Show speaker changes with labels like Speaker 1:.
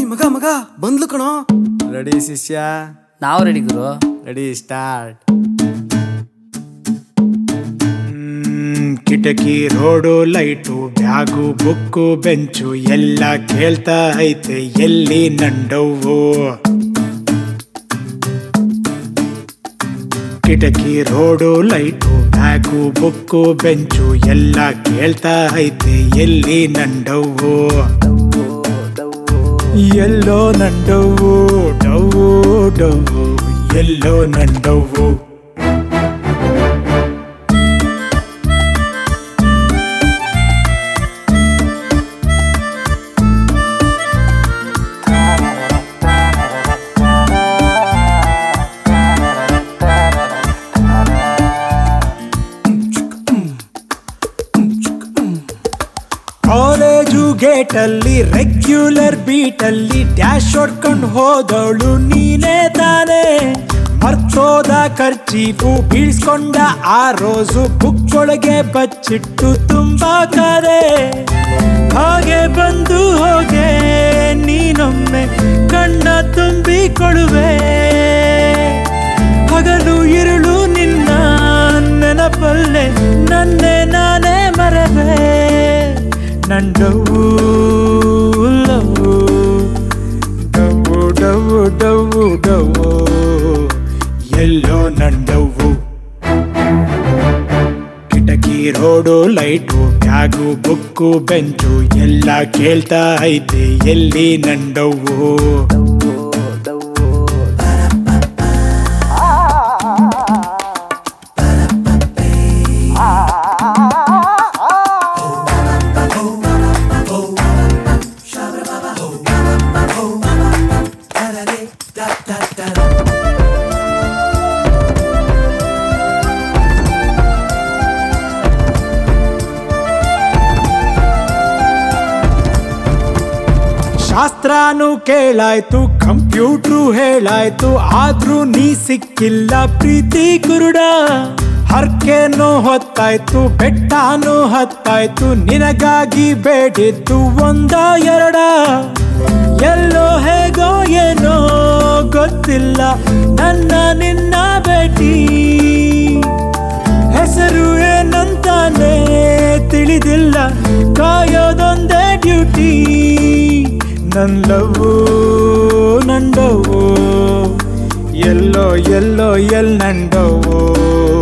Speaker 1: ಮಗ ಮಗ ಬಂದ್ಲು ಕಣೋ ರೆಡಿ ಶಿಷ್ಯ
Speaker 2: ನಾವು ರೆಡಿ ಗುರು
Speaker 1: ರೆಡಿ ಸ್ಟಾರ್ಟ್ ಕಿಟಕಿ road light bag book bench ಎಲ್ಲ ಕೇಳ್ತಾ ಐತೆ ಎಲ್ಲಿ ನಂಡವು ಕಿಟಕಿ road light bag book bench ಎಲ್ಲ ಕೇಳ್ತಾ ಐತೆ ಎಲ್ಲಿ ನಂಡವು ಎಲ್ಲೋ ನಂಡವು ಡವು ಡವು ಎಲ್ಲೋ ನಂಡವು ಕಾಲೇಜು ಗೇಟಲ್ಲಿ ರೆಗ್ಯುಲರ್ ಬೀಟಲ್ಲಿ ಡ್ಯಾಶ್ ಹೊಡ್ಕೊಂಡು ಹೋದವಳು ನೀನೇ ತಾನೇ ಮರ್ತೋದ ಖರ್ಚೀಫು ಬೀಳ್ಸ್ಕೊಂಡ ಆ ರೋಸು ಬುಕ್ ಒಳಗೆ ಬಚ್ಚಿಟ್ಟು ತುಂಬಾ ಕರೆ ಹಾಗೆ ಬಂದು ಹೋಗೆ ನೀನೊಮ್ಮೆ ಕಣ್ಣ ತುಂಬಿಕೊಳುವೆ ಹಗಲು ಇರುಳು ನಿನ್ನ ನೆನಪಲ್ಲೇ ನನ್ನೇ ನಾನೇ ಮರವೆ ನಂಡವು ಲವು ಡವು ಡವು ಡವು ಡವು ಎಲ್ಲೋ ನಂಡವು ಕಿಟಕಿ road light bag book bench ಎಲ್ಲ ಕೇಳ್ತಾ ಐತೆ ಎಲ್ಲಿ ನಂಡವು ಶಾಸ್ತ್ರನೂ ಕೇಳಾಯ್ತು ಕಂಪ್ಯೂಟ್ರು ಹೇಳಾಯ್ತು ಆದ್ರೂ ನೀ ಸಿಕ್ಕಿಲ್ಲ ಪ್ರೀತಿ ಕುರುಡ ಹರ್ಕೆನೂ ಹೊತ್ತಾಯ್ತು ಬೆಟ್ಟನೂ ಹತ್ತಾಯ್ತು ನಿನಗಾಗಿ ಬೇಡಿದ್ದು ಒಂದ ಎರಡ ಎಲ್ಲೋ ಹೇಗೋ ಏನೋ ಗೊತ್ತಿಲ್ಲ ನನ್ನ ನಿನ್ನ ಭೇಟಿ ಹೆಸರು ಏನಂತಾನೆ ತಿಳಿದಿಲ್ಲ ಕಾಯೋದೊಂದೇ ಡ್ಯೂಟಿ ನನ್ನವು ನಂಡವು ಎಲ್ಲೋ ಎಲ್ಲೋ ಎಲ್ ನಂಡವು